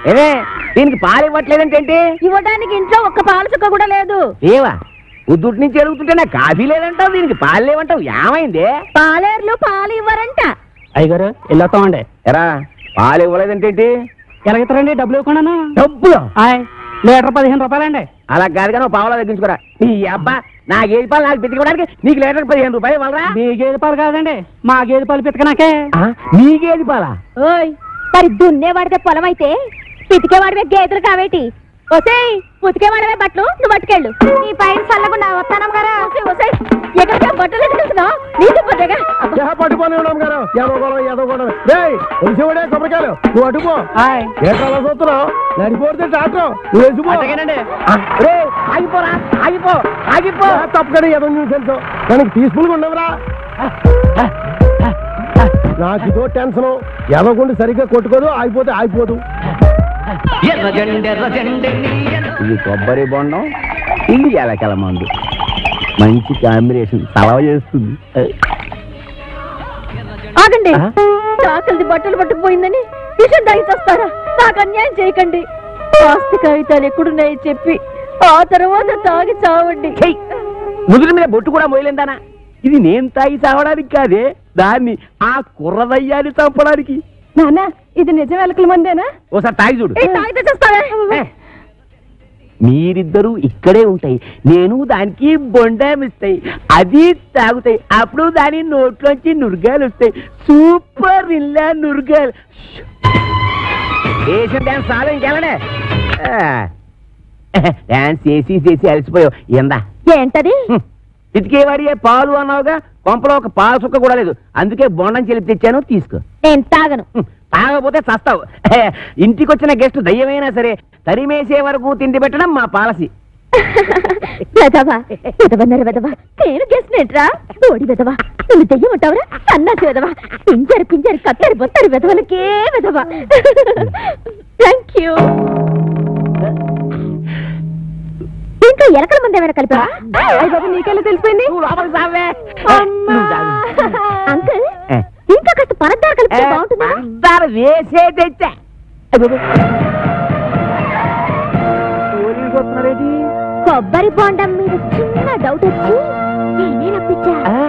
ఏమే దీనికి పాలు ఇవ్వట్లేదంటే ఏంటి ఇవ్వడానికి ఇంట్లో ఒక్క పాలు చుక్క కూడా లేదు లేవా ఉద్దుటి నుంచి అడుగుతుంటే నాకు కాఫీ లేదంటావు దీనికి పాలు లేవంటావు ఏమైంది పాలేర్లు పాలు ఇవ్వరంట అయ్యగారు వెళ్ళొస్తామండి ఎరా పాలు ఇవ్వలేదంటే ఏంటి ఎలాగెత్తారండి డబ్బులు ఇవ్వకుండాను డబ్బులు హాయ్ లీటర్ పదిహేను రూపాయలండి అలా కాదు కానీ పావులా తగ్గించుకోరా నీ అబ్బా నా గేది పాలు నాకు పెట్టుకోవడానికి నీకు లీటర్ పదిహేను రూపాయలు ఇవ్వాలరా మీ గేదె పాలు కాదండి మా గేదె పాలు పితకనాకే ఆ, నీ గేది పాలా ఓయ్ మరి దున్నేవాడితే పొలం అయితే పితికేవాడివే గేదెలు కావేటి ఒసేయ్ ఉతికేవాడవే బట్టలు నువ్వు పట్టుకెళ్ళు నీ పైన చల్లకుండా వస్తానం కదా ఒసేయ్ ఎక్కడికి బట్టలు ఎట్టుకెళ్తున్నావు నీకు పోతేగా పట్టుకొని ఉన్నాం గారు ఎదగోడం ఎదగోడం రే తెలిసేవాడే కొబ్బరికాయలు నువ్వు అటుపో హాయ్ ఏంట్రా చూస్తున్నావు నడిపోతే టాటో నువ్వు వేసిపో అట్టగేనండి రే ఆగిపోరా ఆగిపో ఆగిపో తప్పకని ఎదో న్యూస్ తెలుసు దానికి పీస్ఫుల్గా ఉండవురా నాకు ఇదో టెన్షన్ ఎదగకుండా సరిగ్గా కొట్టుకోదు ఆగిపోతే ఆగిపోదు ఇది కొబ్బరి బొండం ఇది ఎలకల మందు మంచి కాంబినేషన్ సలవ చేస్తుంది ఆగండి ఆ? చాకలిది బట్టలు పట్టుకుపోయిందని విషయం తాగితేస్తారా నాకు అన్యాయం చేయకండి ఆస్తి కాగితాలు ఎక్కడున్నాయి చెప్పి ఆ తర్వాత తాగి చావండి చెయ్ ముదురు మీద బొట్టు కూడా మొయలేందానా ఇది నేను తాగి చావడానికి కాదే దాన్ని ఆ కుర్రదయ్యాన్ని చంపడానికి నాన్న ఇది నిజం ఎలకల మందేనా ఓసారి తాగి చూడు తాగితే చేస్తావే ఏ, మీరిద్దరూ ఇక్కడే ఉంటాయి నేను దానికి బొండామిస్తాయి అది తాగుతాయి అప్పుడు దాని నోట్లోంచి నురగాలు వస్తాయి సూపర్ ఇల్లా నురగాలు వేసిన డ్యాన్స్ చాలు ఇంకెళ్ళనే డ్యాన్స్ చేసి చేసి అలసిపోయావు ఎందా ఏంటది ఇటుకేవాడియే పాలు అన్నావుగా కొంపలో ఒక పాలు చుక్క కూడా లేదు అందుకే బొండం చెలిపి తెచ్చాను తీసుకో నేను తాగను హ్మ్, తాగకపోతే చస్తావు ఇంటికి వచ్చిన గెస్ట్ దయ్యమైనా సరే తరిమేసే వరకు తిండి పెట్టడం మా పాలసీ వెదవా వెదవన్నారు వెదవా నేను గెస్నేట్రా ఓడి వెదవా నువ్వు దెయ్యం ఉంటావురా సన్నాసి వెదవా పింజరి పింజరి కత్తరి బొత్తరి వెదవలకే వెదవా థ్యాంక్ యూ దీంట్లో ఎలకల మంది ఏమైనా కలిపా అయ్య బాబు నీకెలా తెలిపోయింది నువ్వు లోపలికి సావే. అమ్మా. నువ్వు తాగు. అంకుల్ ఏ. ఇంకా కాస్త పరద్దారు కలిపితే బాగుంటుందా పంచదార వేసే తెచ్చా అబ్బబ్బ. పోలీసు వస్తున్నారేంటి? కొబ్బరి బోండం మీద చిన్న డౌట్ వచ్చి నేనే రప్పించా ఆ?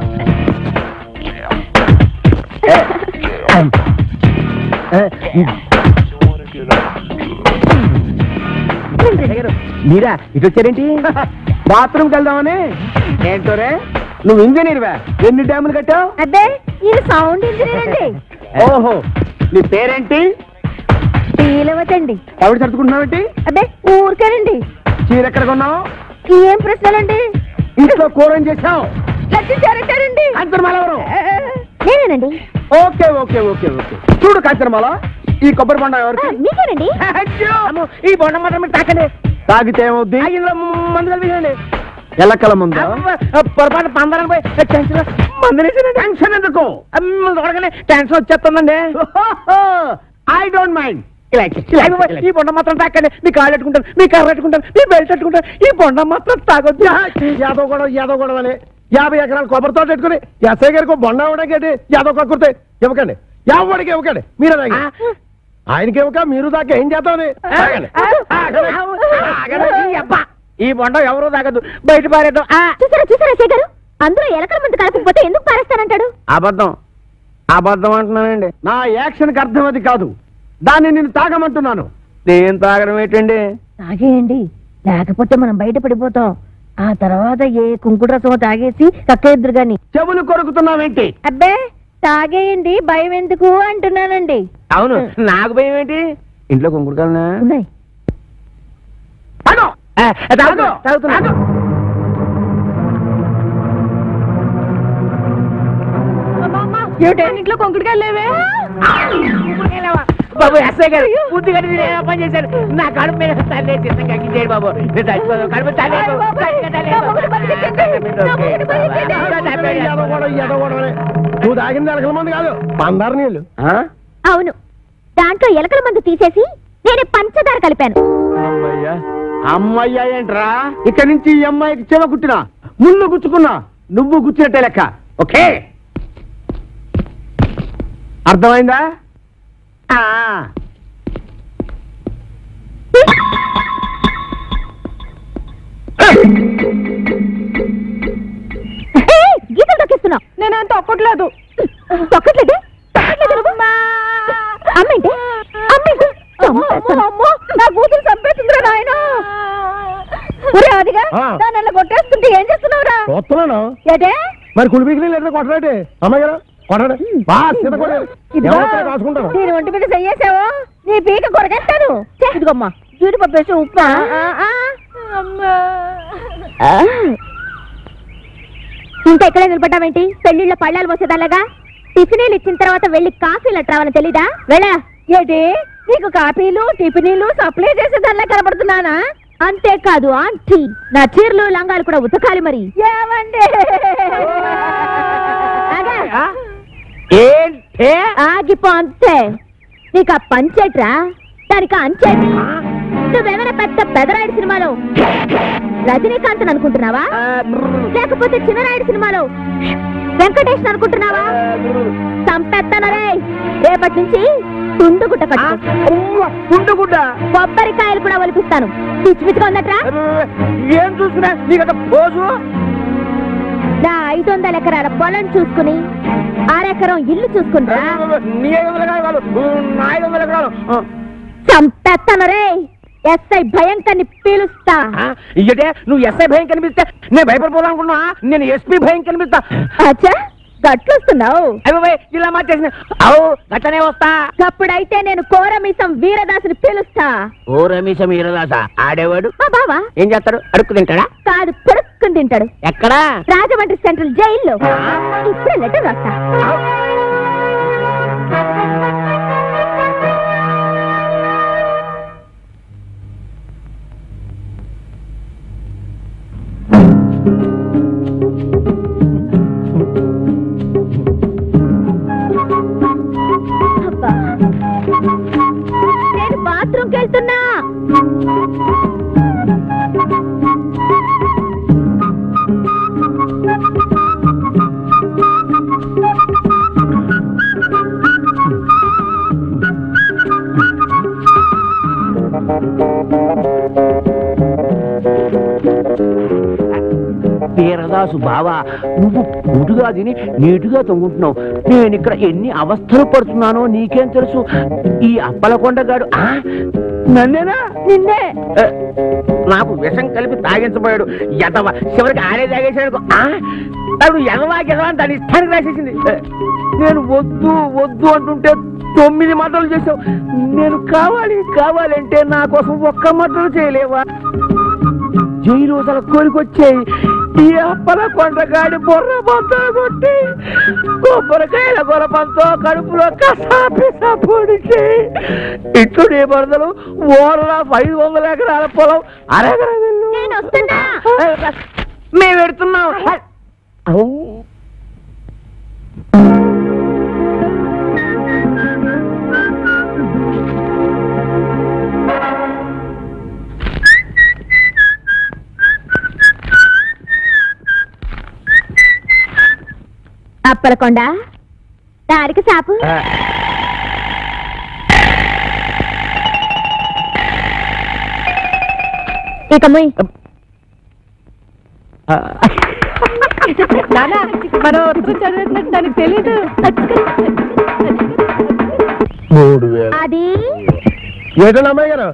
మీరా ఇటు వచ్చారేంటి బాత్రూమ్కి వెళ్దామని ఏంటోరే నువ్వు ఇంజనీర్వే ఎన్ని డ్యాములు కట్టావు అబ్బే ఇది సౌండ్ ఇంజనీర్ అండి ఓహో నీ పేరేంటి పీలవతండి ఎవరు సర్దుకుంటున్నావేంటి అబ్బే ఊరికేనండి చీర ఎక్కడ కొన్నావు ఏం ప్రశ్నలండి ఇంట్లో కూర ఏం చేసావు లక్షించారంటారండి కాంచనమాల ఎవరు నేనేనండి ఓకే ఓకే ఓకే ఓకే చూడు కాంచనమాల ఈ కొబ్బరి బండ ఆ, ఎవరికి మీకేనండి అమ్మో, ఈ బొండ మాత్రం మీరు తాకండి తాగితే ఏమవుద్ది ఆ, ఇందులో మందు కలిపించండి ఎల్లక్కల ముందు పొరపాటు పందరం పోయి టెన్షన్ మందులేసానండి టెన్షన్ ఎందుకు చూడగానే టెన్షన్ వచ్చేస్తుందండి ఐ డోంట్ మైండ్ అయ్యో, ఈ బొండ మాత్రం తాకండి మీ కాళ్ళు పెట్టుకుంటాను మీ కర్ర పెట్టుకుంటాను మీ బెల్ట్ పెట్టుకుంటాను ఈ బొండ మాత్రం తాగొద్దు యాదవ్ గొడవ యాదవ్ గొడవ అని యాభై ఎకరాలు కొబ్బరి తోట పెట్టుకుని ఎస్ఐ గారికి ఒక బొండ ఇవ్వడానికి యాదవ్ కక్కుర్తే ఇవ్వకండి ఎవరికి ఇవ్వకండి మీరే తాగి ఆయనకి ఇవ్వక మీరు దాకా ఏం చేద్దామని తాగండి. ఆగండి, ఈ అబ్బా. ఈ బొండ ఎవరు తాగద్దు బయట పారేద్దాం ఆ. చూసారా చూసారా అశయ్ గారు అందరూ ఎలకల మంది కలపకపోతే ఎందుకు పారేస్తానంటాడు అబద్ధం అబద్ధం అంటున్నానండి నా యాక్షన్కి అర్థం అది కాదు దాన్ని నేను తాగమంటున్నాను నేను తాగడం ఏంటండి తాగేయండి లేకపోతే మనం బయట పడిపోతాం ఆ తర్వాత ఏ కుంకుడు రసం తాగేసి కక్కేద్దరు గాని చెవులు కొరుకుతున్నావేంటి అబ్బే తాగేయండి భయం ఎందుకు అంటున్నానండి అవును నాకు భయం ఏంటి ఇంట్లో కుంకుడుకాలనా ఉన్నాయి తాగు. తాగుతున్నా తాగుతున్నా ఏమిటే ఇంట్లో కొంకుడుకాయలు లేవే బాబు ఎస్ఐ గారు బుద్ధి గడి మీరు ఏదో పని చేశారు నా కడుపు మీద తల్లి చిన్న చేయడు బాబు నేను చచ్చిపోదాం కడుపు తల్లి అయ్య బాబోయ్, నా మొగుడు బతికించండి. నా మొగుడు బతికించండి. ఎదో గొడవ, ఎదో గొడవనే. నువ్వు తాగింది ఎలకల మంది కాదు పందారు నీళ్ళు అవును దాంట్లో ఎలకల మందు తీసేసి నేనే పంచదార కలిపాను అమ్మయ్యా అమ్మయ్యా ఏంట్రా ఇక్కడి నుంచి ఈ అమ్మాయికి చెవ కుట్టినా ముళ్ళు గుచ్చుకున్నా నువ్వు గుచ్చినట్టే లెక్క ఓకే అర్థమైందా ఆ. అమ్మో, నా కూతురు చంపేస్తుందిరా నాయన ఒరే అదిగా ఆ. దాన్ని అలా కొట్టేస్తుంటే ఏం చేస్తున్నావురా చూస్తున్నాను ఏటే మరి కుడి పీకిని లేదా కొట్టరాటి అమ్మాయి గారు కొట్టండి బాగా సీత కొట్టండి ఇదిగో, ఎవరితో రాసుకుంటాను దీని ఒంటి మీద చెయ్యేసావు నీ పీక కొరగేస్తాను ఛే, ఇదిగోమ్మా జీడిపప్పు వేసి ఉప్పా ఆ. ఇంకా ఎక్కడే నిలబడ్డావేంటి పెళ్లిళ్ళ పళ్ళాలు పోసేదాలగా టిఫినీలు ఇచ్చిన తర్వాత వెళ్ళి కాఫీలు అట్రావని తెలీదా వెళ్ళా ఏంటి నీకు కాఫీలు టిఫినీలు సప్లై చేసేదానిలా కనబడుతున్నానా అంతేకాదు ఆంటీ నా చీరలు లంగాలు కూడా ఉతకాలి మరి ఏమండి ఆగా. ఏంటే ఆగిపో అంతే నీకు ఆ పంచేట్రా దానికి ఆ అంచేటి నువ్వేమైనా పెద్ద పెదరాయుడు సినిమాలో రజనీకాంత్ అనుకుంటున్నావా లేకపోతే చిన్నరాయుడు సినిమాలో వెంకటేష్ అనుకుంటున్నావా చంపేస్తానరే రేపటి నుంచి తుండుగుట్ట కట్టు గుడ్డ కొబ్బరికాయలు కూడా ఒలిపిస్తాను పిచ్చి పిచ్చిగా ఉందట్రా ఏం చూసినా నీకంత పోజు నా ఐదు వందల ఎకరాల పొలం చూసుకుని ఆరెకరం ఇల్లు చూసుకుంటా నీ ఐదు వందల ఎకరాలు నా ఐదు వందల ఎకరాలు చంపేస్తానరే ఎస్ఐ భయంకర్ని పీలుస్తా ఇయ్యటే నువ్వు ఎస్ఐ భయం కనిపిస్తే నేను భయపడిపోదాం అనుకున్నా నేను ఎస్పీ భయం కనిపిస్తా అచ్చా గట్లొస్తున్నావు అయ్యో ఇలా మార్చేసిన అవు గట్టనే వస్తా అప్పుడైతే నేను కోరమీసం వీరదాసుని పిలుస్తా ఓ రమేశ మీరదాస ఆడేవాడు మా బావా ఏం చేస్తాడు అడుక్కు తింటాడా కాదు పొడుక్కుని తింటాడు ఎక్కడా రాజమండ్రి సెంట్రల్ జైల్లో ఇప్పుడే లెటర్ రాస్తా అబ్బా. నేను బాత్రూమ్కి వెళ్తున్నా వీరదాసు బావా నువ్వు గుడుగా తిని నీటుగా తొంగుంటున్నావు నేను ఇక్కడ ఎన్ని అవస్థలు పడుతున్నానో నీకేం తెలుసు ఈ అప్పలకొండగాడు ఆ, నన్నేనా నిన్నే ఏ, నాకు విషం కలిపి తాగించబోయాడు ఎదవ చివరికి ఆడే తాగేసాడు ఆ, తను ఎదవా ఎదవా అని దాని ఇష్టానికి రాసేసింది ఏ, నేను వద్దు వద్దు అంటుంటే తొమ్మిది మాటలు చేసావు నేను కావాలి కావాలంటే నా కోసం ఒక్క మాటలు చేయలేవా జైలు అసలు కోరికొచ్చాయి ఈ అప్పల కొండగాడి బొర్ర బొత్త కొట్టి కొబ్బరికాయల గొరపంతో కడుపులో కసాపిసా పొడిచి ఇట్లు బరదలు ఓరల ఐదు వందల ఎకరాల పొలం అరెకరం నేను వస్తున్నా మేము పెడుతున్నాం అప్పలకొండ దారికి సాపు ఇక ముయ్ మనం చదివినట్టు దానికి తెలీదు మూడు వేలు అది ఏంటండి అమ్మాయి గారు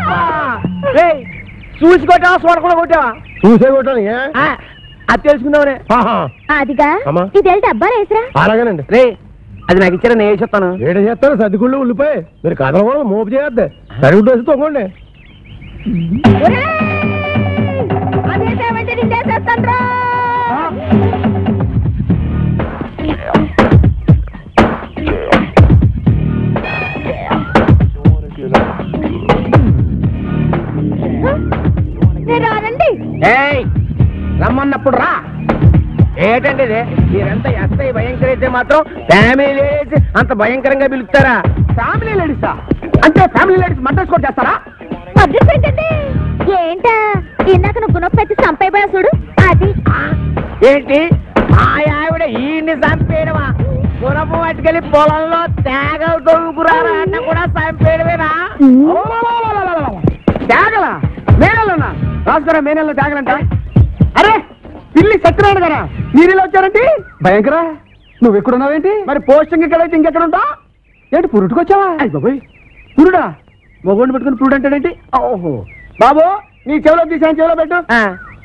చూసి కొట్టావా చూడకుండా కొట్టావా చూసే కొట్టాను ఏ ఆ, అది తెలుసుకుందామనే ఆహా, అదిగా అమ్మా. ఇది వెళ్తే అబ్బా రేసరా అలాగేనండి రే అది నాకు ఇచ్చారా నేను చెప్తాను ఏడ చేస్తారు సర్దిగుళ్ళు ఉల్లిపోయి మీరు కథలు కూడా మోపు చేయొద్దు సరిగుడ్డు వేసి తొంగండి అదేసేమంటే నిన్నేసేస్తాను నేను రానండి ఏయ్ రమ్మన్నప్పుడు రా ఏంటండి ఇది మీరంతా ఎస్ఐ భయంకర అయితే మాత్రం ఫ్యామిలీ లేడీస్ అంత భయంకరంగా పిలుస్తారా ఫ్యామిలీ లేడీసా అంటే ఫ్యామిలీ లేడీస్ మద్దతు కూడా చేస్తారా అడ్రస్ ఏంటండి ఏంటా ఇందాక నువ్వు గుణపెట్టి చంపైపోయా చూడు అది ఆ, ఏంటి మా ఆవిడ ఈయన్ని చంపేయడమా గుణపు పట్టుకెళ్ళి పొలంలో తేగ తొలుకురారా అన్న కూడా చంపేయడమేనా తేగలా మేనలున్నా రాసుకోరా మేనల్లో తేగలంట అరే పిల్లి సత్యనారాయణ గారా మీరు ఇలా వచ్చారండి భయంకర నువ్వు ఎక్కడున్నావేంటి మరి పోస్టింగ్ ఎక్కడైతే ఇంకెక్కడ ఉంటా ఏంటి పురుటుకొచ్చావా అయ్య బాబోయ్ పురుడా మొగుడిని పెట్టుకుని ప్రూడెంట్ ఏంటి ఓహో బాబు నీ చెవిలో తీసాను చెవిలో పెట్టు ఆ,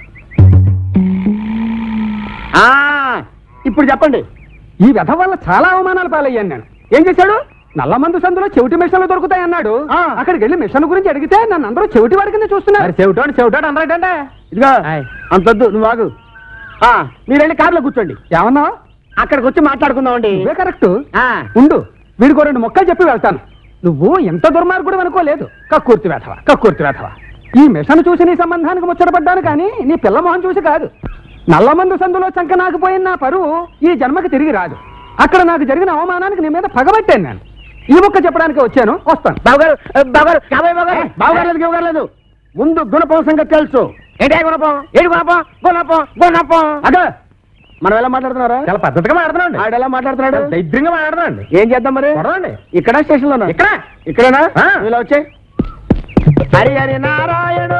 ఆ ఇప్పుడు చెప్పండి ఈ వ్యధ వల్ల చాలా అవమానాలు పాలయ్యాను నేను ఏం చేశాడు నల్ల మందు సందులో చెవిటి మిషన్లు దొరుకుతాయి అన్నాడు ఆ. అక్కడికి వెళ్ళి మిషన్ గురించి అడిగితే నన్ను అందరూ చెవిటి వాడి కింద చూస్తున్నారు చెవిటోడు చెవిటోడు అన్నారంటే ఇదిగో ఆయ్. అంతొద్దు నువ్వు ఆగు ఆ, మీరు వెళ్ళి కార్లో కూర్చోండి ఏమన్నా అక్కడికి వచ్చి మాట్లాడుకుందామండి నువ్వే కరెక్ట్ ఆ. ఉండు వీడికో రెండు మొక్కలు చెప్పి వెళ్తాను నువ్వు ఎంత దుర్మార్గుడు అనుకోలేదు కక్కుర్తి వేధవ కక్కుర్తి వేధవ ఈ మిషన్ చూసి నీ సంబంధానికి ముచ్చటపడ్డాను కానీ నీ పిల్ల మొహం చూసి కాదు నల్లమందు సందులో చంక నాకుపోయిన నా పరువు ఈ జన్మకి తిరిగి రాదు అక్కడ నాకు జరిగిన అవమానానికి నీ మీద పగబట్టాను నేను ఈ మొక్క చెప్పడానికి వచ్చాను వస్తాను బావగారు బావగారు కాబోయే బావగారు బావగారు బావగారు లేదు ముందు గుణపం సంగతి తెలుసు ఏంటి గుణపం ఏంటి గుణపం గుణపం గుణపం అదే మనం ఎలా మాట్లాడుతున్నారా చాలా పద్ధతిగా మాట్లాడుతున్నాడు ఆడు ఎలా మాట్లాడుతున్నాడు దైద్యంగా మాట్లాడుతున్నాడు ఏం చేద్దాం మరి కొడవండి. ఇక్కడ స్టేషన్ లో ఇక్కడ? ఇక్కడేనా ఆ. ఇలా వచ్చే హరి హరి నారాయణ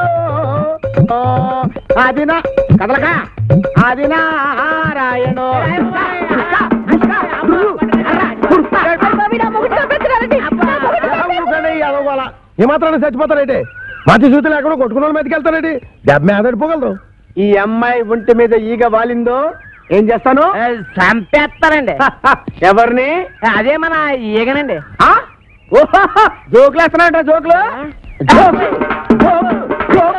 అది నా కదలక అది నారాయణ ఏమాత్రం చచ్చిపోతారేంటి మంచి చూతులు ఎక్కడో కొట్టుకున్న వాళ్ళ మీదకి వెళ్తారేంటి దెబ్బ మీద పడిపోగలరు ఈ అమ్మాయి ఒంటి మీద ఈగ వాలిందో ఏం చేస్తాను ఆ, చంపేస్తానండి ఎవరిని అదే మన ఈగనండి ఆ? ఓహో, జోకులు వేస్తున్నాడ జోకులు జోకులు, జోకులు